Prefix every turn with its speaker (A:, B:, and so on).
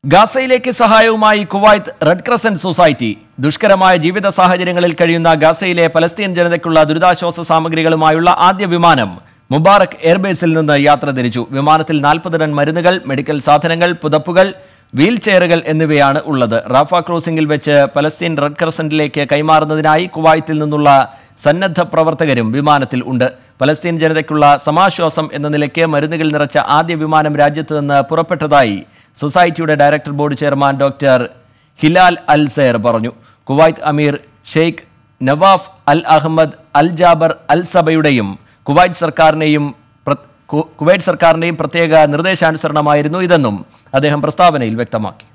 A: ഗാസയിലേക്ക് സഹായവുമായി Kuwait Red Crescent Society ദുഷ്കരമായ ജീവിത സാഹചര്യങ്ങളിൽ കഴിയുന്ന ഗാസയിലെ പലസ്തീൻ ജനതയ്ക്കുള്ള ദുരിതാശ്വാസ സാമഗ്രികളുമായുള്ള ആദ്യ വിമാനം മുബാറക് എയർബേസിൽ നിന്ന് യാത്ര തിരിച്ചു വിമാനത്തിൽ നാൽപ്പത് ടൺ മരുന്നുകൾ മെഡിക്കൽ സാധനങ്ങൾ പുതപ്പുകൾ വീൽ ചെയറുകൾ എന്നിവയാണ് ഉള്ളത് റാഫ ക്രോസിംഗിൽ വെച്ച് പലസ്തീൻ റെഡ് ക്രസന്റിലേക്ക് കൈമാറുന്നതിനായി കുവൈത്തിൽ നിന്നുള്ള സന്നദ്ധ പ്രവർത്തകരും വിമാനത്തിൽ ഉണ്ട് പലസ്തീൻ ജനതയ്ക്കുള്ള സമാശ്വാസം എന്ന നിലയ്ക്ക് മരുന്നുകൾ നിറച്ച ആദ്യ വിമാനം രാജ്യത്ത് നിന്ന് പുറപ്പെട്ടതായി സൊസൈറ്റിയുടെ director board chairman doctor Hilal al Saer പറഞ്ഞു കുവൈത്ത് അമീർ Sheikh Nawaf al Ahmad al Jaber al സബയുടെയും കുവൈറ്റ് സർക്കാരിനെയും പ്ര- കു- കുവൈറ്റ് സർക്കാരിന്റെയും പ്രത്യേക നിർദ്ദേശാനുസരണമായിരുന്നു ഇതെന്നും അദ്ദേഹം പ്രസ്താവനയിൽ വ്യക്തമാക്കി